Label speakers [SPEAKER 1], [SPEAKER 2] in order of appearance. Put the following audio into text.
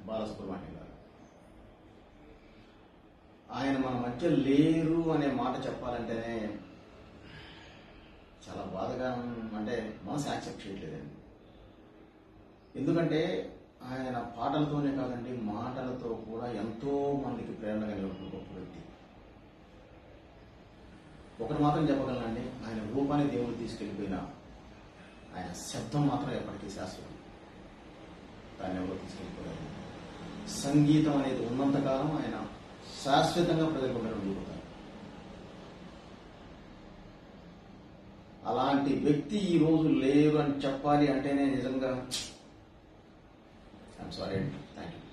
[SPEAKER 1] బాలసుబ్రహ్మణ్యం గారు ఆయన మన మధ్య లేరు అనే మాట చెప్పాలంటేనే చాలా బాధగా అంటే మనసు యాక్సెప్ట్ చేయట్లేదండి ఎందుకంటే ఆయన పాటలతోనే కాదండి మాటలతో కూడా ఎంతో మందికి ప్రేరణ కలిగిన గొప్ప వ్యక్తి ఒకటి మాత్రం చెప్పగలనండి ఆయన రూపాన్ని దేవుడు తీసుకెళ్ళిపోయినా ఆయన శబ్దం మాత్రం ఎప్పటికీ శాశ్వతం దాన్ని ఎవరు తీసుకెళ్ళిపోయారు సంగీతం అనేది ఉన్నంతకాలం ఆయన శాశ్వతంగా ప్రజలకు ఉండిపోతారు అలాంటి వ్యక్తి ఈ రోజు లేరు అని చెప్పాలి అంటేనే నిజంగా ఐఎమ్ సారీ అండి